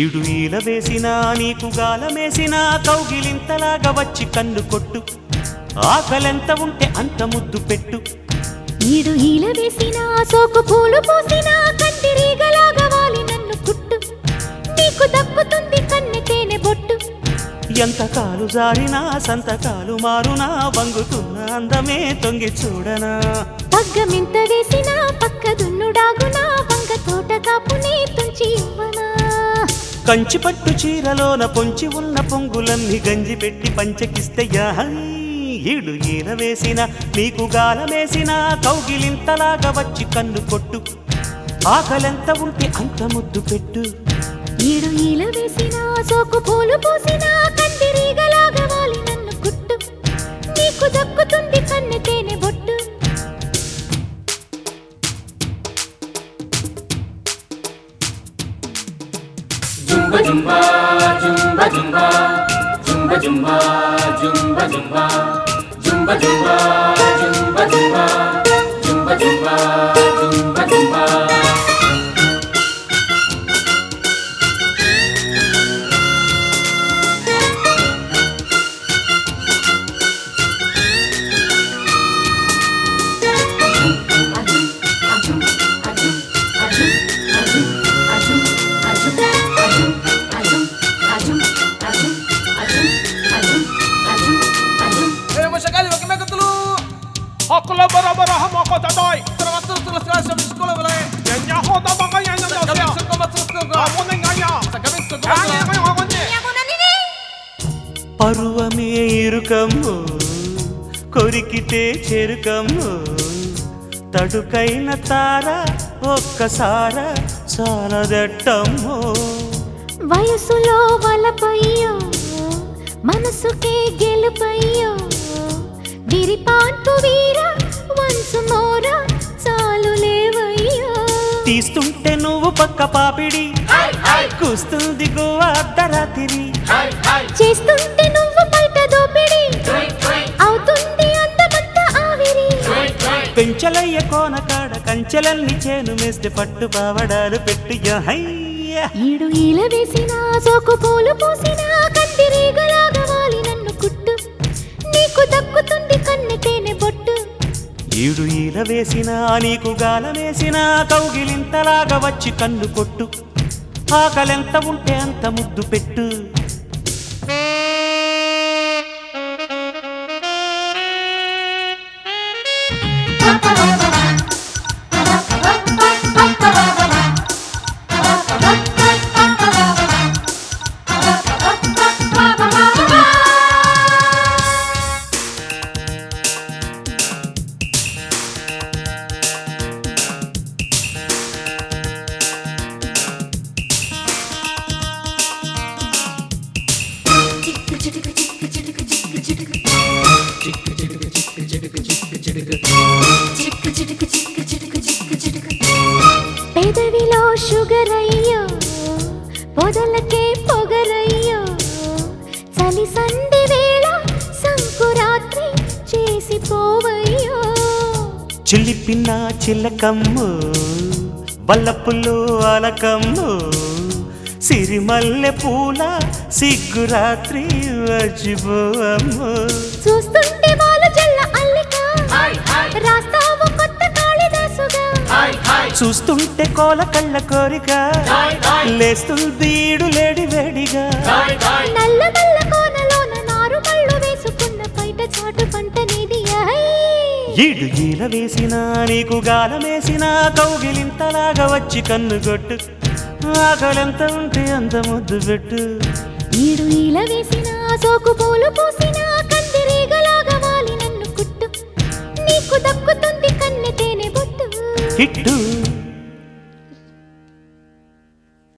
ఈడు ఈల వేసినా నీకు గాలమేసినా కౌగిలింతలాగా వచ్చి కన్ను కొట్టు ఆకలెంత ఉంటే అంత ముద్దు పెట్టు ఈడు ఈల వేసిన సోకు పూలు పూసిన కందిరీగలాగా వాలి నన్ను కుట్టు నీకు దక్కుతుంది కన్నె తేనె బొట్టు ఎంత కాలు జారినా సంతకాలు మారునా వంగుతున్న అందమే తొంగి చూడనా పగ్గమింత వేసిన పక్క దున్నుడాగునా వంగ తోట కాపునే తుంచి ఇవ్వనా కంచి పట్టు చీరలోన పొంచి ఉన్న పొంగులన్నీ గంజి పెట్టి పంచకిస్తే యాహై ఈడు ఈల వేసిన నీకు గాలమేసిన కౌగిలింతలాగా వచ్చి కన్ను కొట్టు ఆకలెంత ఉంటే అంత ముద్దు పెట్టు ఈడు ఈల వేసిన సోకు పూలు పూసిన కందిరీగలాగా వాలి నన్ను కుట్టు నీకు దక్కుతుంది కన్నె తేనె బొట్టు Jumba jumba, jumba jumba, jumba jumba, jumba jumba, jumba jumba, jumba jumba, jumba jumba, jumba jumba. Eh, masyakali, wag kami katulo. Hakla bara-bara hamako dadoy. Salamat terus terus terus sa sekolah wala eh. Yan ho da mga yan Sa na gabi siya. sa kamat sa ko. Amo na nga ya. Sa gabi sa Yan yan ko. kayo ako ni. పరువమే ఇరుకమ్ము కొరికితే చెరుకమ్ము తడుకైన తార ఒక్కసార చాలదట్టమ్ము వయసులో వలపయ్యో మనసుకే గెలుపయ్యో విరిపాన్పు వీర once మోర చాలు లేవయ్యో తీస్తుంటే నువ్వు పక్క పాపిడి కూస్తుంది గోవ అర్ధరాత్రి చేస్తుంటే నువ్వు బయట దోపిడి అవుతుంది అందమంత ఆవిరి పెంచలయ్య కోనకాడ కంచెలల్ని చేను మేస్తే పట్టు పావడాలు పెట్టు యహయ్య. ఈడు ఈల వేసిన సోకు పూలు పూసిన కందిరీగలాగా వాలి నన్ను కుట్టు నీకు దక్కుతుంది కన్నె తేనె బొట్టు ఈడు ఈల వేసినా నీకు గాలమేసినా కౌగిలింతలాగా వచ్చి కన్ను కొట్టు ఆకలెంత ఉంటే అంత ముద్దు పెట్టు పెదవిలో షుగర్ అయ్యో పొదలకే పొగరయ్యో చలి సంధి వేళ సంకురాత్రి చేసిపోవయ్యో చిల్లిపిన్న చిల్లకమ్ము వల్లపుల్లు అలకమ్ము సిరిమల్లె పూల సిగ్గురాత్రి వచ్చిపోవమ్ము చూస్తుంటే వాళ్ళు జల్ల అల్లిక రాస్తావు కొత్త కాళిదాసుగా చూస్తుంటే కోల కళ్ళ కోరిక లేస్తుంది ఈడు లేడి వేడిగా నల్ల నల్ల కోనలోన నారు మళ్ళు వేసుకున్న బయట చాటు పంట నీది ఈడు ఈల వేసినా నీకు గాలమేసినా కౌగిలింతలాగా వచ్చి కన్ను కొట్టు ఆకలెంత ఉంటే అంత ముద్దు పెట్టు ఈడు ఈల వేసిన సోకు పూలు పూసిన కందిరీగలాగా వాలి నన్ను కుట్టు నీకు దక్కుతుంది కన్నె తేనె బొట్టు హిట్టు